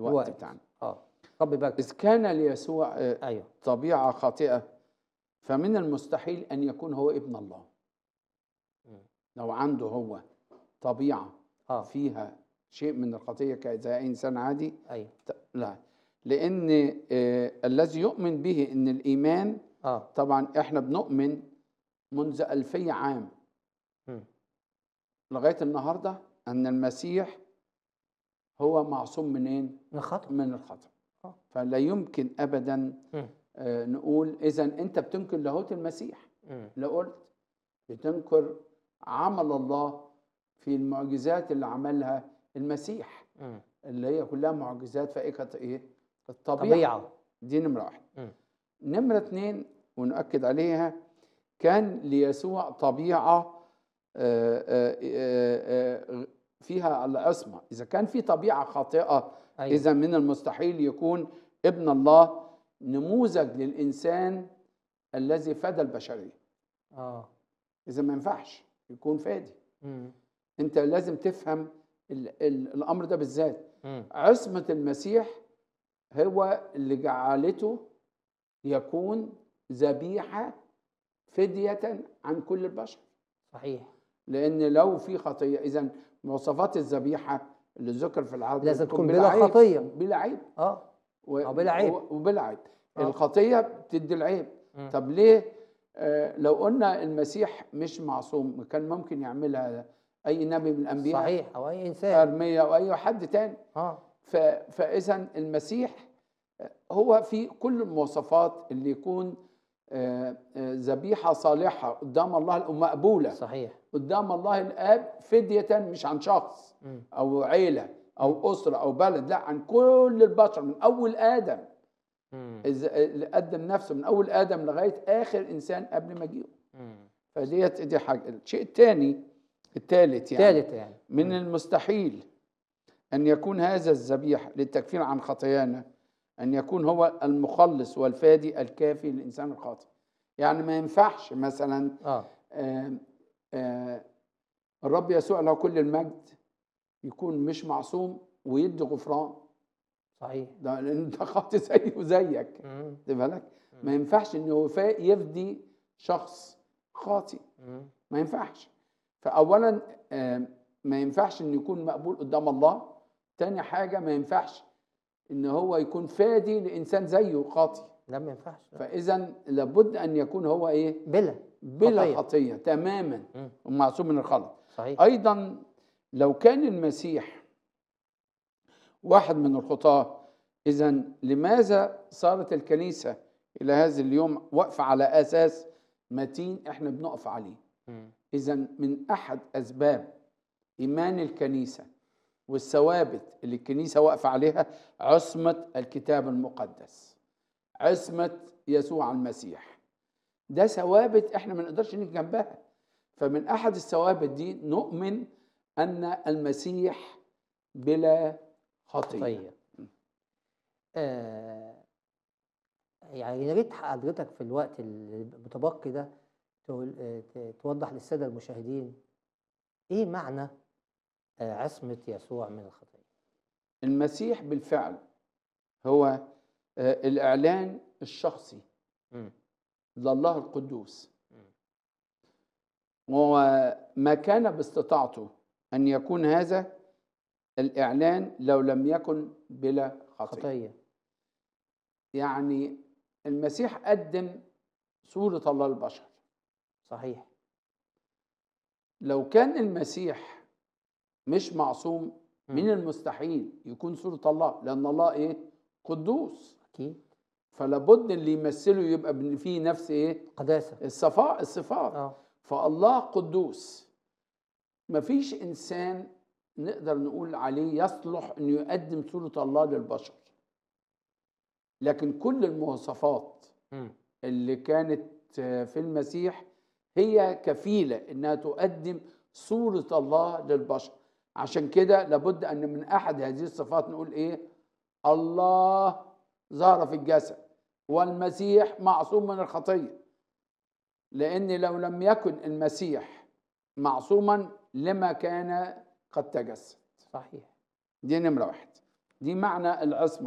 الوقت الوقت. بتاعنا اه رب يبارك إذ كان ليسوع آه، ايوه طبيعة خاطئة فمن المستحيل أن يكون هو ابن الله مم. لو عنده هو طبيعة اه فيها شيء من الخطية كزي أي إنسان عادي ايوه ت- لا لأن آه، الذي يؤمن به أن الإيمان اه طبعا إحنا بنؤمن منذ ألفي عام مم. لغاية النهاردة أن المسيح هو معصوم منين؟ من الخطأ من الخطأ آه. فلا يمكن أبدا مم. آه، نقول إذا أنت بتنكر لاهوت المسيح مم. لو قلت بتنكر عمل الله في المعجزات اللي عملها المسيح مم. اللي هي كلها معجزات فائقة ايه؟ الطبيعة طبيعة دي نمرة واحد مم. نمرة اتنين ونؤكد عليها كان ليسوع طبيعة آه، آه، آه، آه، فيها العصمة إذا كان في طبيعة خاطئة ايوه إذا من المستحيل يكون ابن الله نموذج للإنسان الذي فدى البشرية اه إذا ما ينفعش يكون فادي مم. أنت لازم تفهم ال ال الأمر ده بالذات مم. عصمة المسيح هو اللي جعلته يكون ذبيحة فدية عن كل البشر صحيح لأن لو في خطية إذا مواصفات الذبيحة اللي ذكر في العهد لازم تكون تكون بلا عيب. خطية. بلا عيب اه و- أو بلا عيب. و- وبلا عيب آه. الخطية بتدي العيب مم. طب ليه آه لو قلنا المسيح مش معصوم كان ممكن يعملها أي نبي من الأنبياء صحيح او اي انسان أرميا أو أي حد تاني اه ف- فاذا المسيح هو في كل المواصفات اللي يكون آه، آه، ذبيحه صالحه قدام الله ومقبوله صحيح قدام الله الاب فديه مش عن شخص مم. او عيله او اسره او بلد لا عن كل البشر من اول ادم مم. إذ- اللي قدم نفسه من اول ادم لغايه اخر انسان قبل مجيئه مم. فديت دي حاجه الشيء الثاني الثالث يعني ثالث يعني من المستحيل أن يكون هذا الذبيح للتكفير عن خطايانا أن يكون هو المخلص والفادي الكافي للإنسان الخاطئ يعني ما ينفعش مثلا اه آم، آه، الرب يسوع له كل المجد يكون مش معصوم ويدي غفران صحيح ده لأن ده خاطئ زيه وزيك مم. خد بالك ما ينفعش إن وفاء يفدي شخص خاطئ مم. ما ينفعش فاولا آه، ما ينفعش ان يكون مقبول قدام الله تاني حاجه ما ينفعش ان هو يكون فادي لانسان زيه خاطي لا ما ينفعش لا. فاذا لابد ان يكون هو ايه بلا بلا خطية. خطيه, تماما مم. ومعصوم من الخلط صحيح ايضا لو كان المسيح واحد من الخطاه اذا لماذا صارت الكنيسه الى هذا اليوم واقفه على اساس متين احنا بنقف عليه مم. إذا من أحد أسباب إيمان الكنيسة والثوابت اللي الكنيسة واقفة عليها عصمة الكتاب المقدس عصمة يسوع المسيح ده ثوابت احنا ما نقدرش نيجي جنبها فمن أحد الثوابت دي نؤمن أن المسيح بلا خطية خطية آه يعني يا ريت حضرتك في الوقت المتبقي ده تقول آه، ت- توضح للسادة المشاهدين ايه معنى آه، عصمة يسوع من الخطية المسيح بالفعل هو آه، الإعلان الشخصي مم. لله القدوس مم. وما كان باستطاعته أن يكون هذا الإعلان لو لم يكن بلا خطية خطية يعني المسيح قدم صورة الله للبشر صحيح لو كان المسيح مش معصوم مم. من المستحيل يكون صورة الله لأن الله إيه قدوس اكيد فلابد اللي يمثله يبقى بن- فيه نفس إيه قداسة الصفاء الصفات اه فالله قدوس مفيش انسان نقدر نقول عليه يصلح انه يقدم صوره الله للبشر لكن كل المواصفات مم. اللي كانت في المسيح هي كفيله انها تقدم صوره الله للبشر عشان كده لابد ان من احد هذه الصفات نقول ايه الله ظهر في الجسد والمسيح معصوم من الخطيه لان لو لم يكن المسيح معصوما لما كان قد تجسد صحيح دي نمره واحد دي معنى العصمة